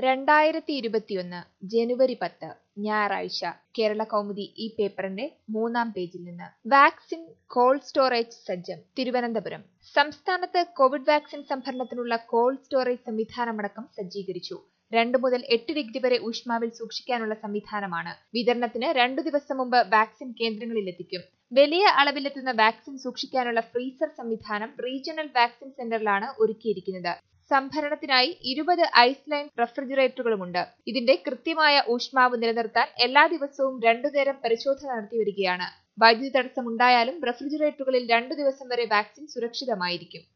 രണ്ടായിരത്തി ഇരുപത്തിയൊന്ന് ജനുവരി പത്ത് ഞായറാഴ്ച കേരള കൗമുദി ഈ പേപ്പറിന്റെ മൂന്നാം പേജിൽ നിന്ന് വാക്സിൻ കോൾഡ് സ്റ്റോറേജ് സജ്ജം തിരുവനന്തപുരം സംസ്ഥാനത്ത് കോവിഡ് വാക്സിൻ സംഭരണത്തിനുള്ള കോൾഡ് സ്റ്റോറേജ് സംവിധാനമടക്കം സജ്ജീകരിച്ചു രണ്ടു മുതൽ എട്ട് ഡിഗ്രി വരെ ഊഷ്മാവിൽ സൂക്ഷിക്കാനുള്ള സംവിധാനമാണ് വിതരണത്തിന് രണ്ടു ദിവസം മുമ്പ് വാക്സിൻ കേന്ദ്രങ്ങളിലെത്തിക്കും വലിയ അളവിലെത്തുന്ന വാക്സിൻ സൂക്ഷിക്കാനുള്ള ഫ്രീസർ സംവിധാനം റീജിയണൽ വാക്സിൻ സെന്ററിലാണ് ഒരുക്കിയിരിക്കുന്നത് സംഭരണത്തിനായി ഇരുപത് ഐസ് ലൈൻ റെഫ്രിജറേറ്ററുകളുമുണ്ട് ഇതിന്റെ കൃത്യമായ ഊഷ്മാവ് നിലനിർത്താൻ എല്ലാ ദിവസവും രണ്ടു നേരം പരിശോധന നടത്തിവരികയാണ് വൈദ്യുതി തടസ്സമുണ്ടായാലും റെഫ്രിജറേറ്ററുകളിൽ രണ്ടു ദിവസം വരെ വാക്സിൻ സുരക്ഷിതമായിരിക്കും